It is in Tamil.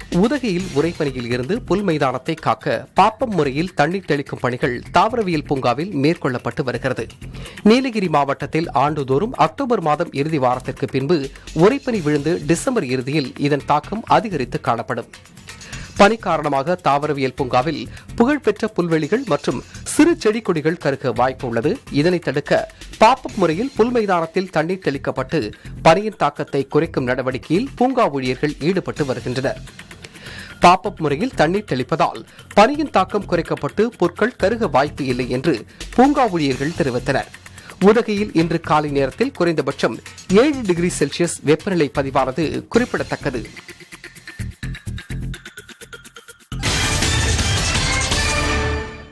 உதகையில் உரைப்பனியில் இருந்து புல் மைதானத்தை காக்க பாப்பம் முறையில் தண்ணீர் தெளிக்கும் பணிகள் தாவரவியல் பூங்காவில் மேற்கொள்ளப்பட்டு வருகிறது நீலகிரி மாவட்டத்தில் ஆண்டுதோறும் அக்டோபர் மாதம் இறுதி வாரத்திற்கு பின்பு உரைப்பனி விழுந்து டிசம்பர் இறுதியில் இதன் தாக்கம் அதிகரித்து காணப்படும் பனி காரணமாக தாவரவியல் பூங்காவில் புகழ்பெற்ற புல்வெளிகள் மற்றும் சிறு செடி கொடிகள் கருக வாய்ப்பு உள்ளது இதனை தடுக்க பாப்பப் முறையில் புல் மைதானத்தில் தண்ணீர் தெளிக்கப்பட்டு பனியின் தாக்கத்தை குறைக்கும் நடவடிக்கையில் பூங்கா ஊழியர்கள் ஈடுபட்டு வருகின்றனர் பாப்பப் முறையில் தண்ணீர் தெளிப்பதால் பனியின் தாக்கம் குறைக்கப்பட்டு புற்கள் கருக வாய்ப்பு இல்லை என்று பூங்கா ஊழியர்கள் தெரிவித்தனர் உதகையில் இன்று காலை நேரத்தில் குறைந்தபட்சம் ஏழு டிகிரி செல்சியஸ் வெப்பநிலை பதிவானது குறிப்பிடத்தக்கது